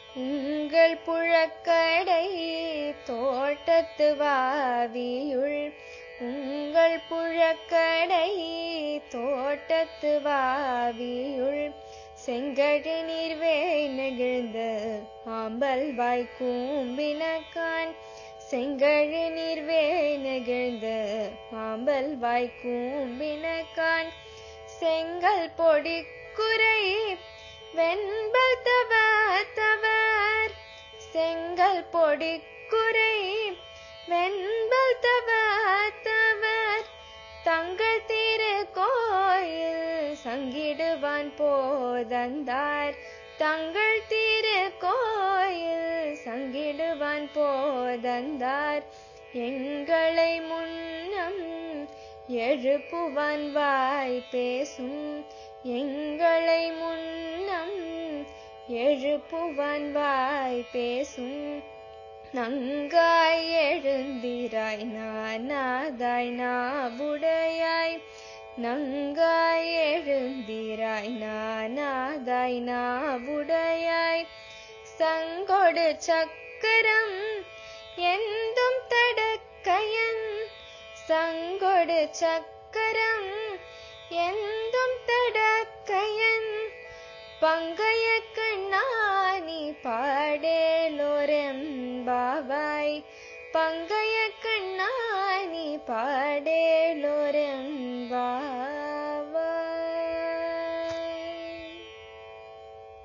உங்கள் புழக்கடை தோட்டத்து வாவியுள் உங்கள் புழக்கடை தோட்டத்து வாவியுள் செங்கழு நீர்வேய் நெகிழ்ந்த ஆம்பல் வாய் கூம்பினக்கான் செங்கழு நீர்வேய் நெகிழ்ந்த ஆம்பல் வாய் கூம்பினக்கான் செங்கல் பொடி குறை வெண்பல் தவ தவர் செங்கல் பொடி குறை வெண்பல் தவ தவர் தங்கள் திரு கோயில் சங்கிடுவான் போதந்தார் தங்கள் திரு கோயில் சங்கிடுவான் போதந்தார் எங்களை முன்னம் எழுப்புவான் வாய் பேசும் எங்களை முன்னம் எழுப்புவான் வாய் பேசும் நங்காய் எழுந்திராய் நானாதாய் நாவுடையாய் நங்காய் எழுந்திராய் நானாதாய் நாவுடையாய் சங்கொடு சக்கரம் எந்தும் தடக்கையன் சங்கொடு சக்கரம் எந்தும் தடக்கையன் பங்கைய கண்ணானி பாடேலோரம் பாவாய் பங்கைய கண்ணானி பாடேலோரம்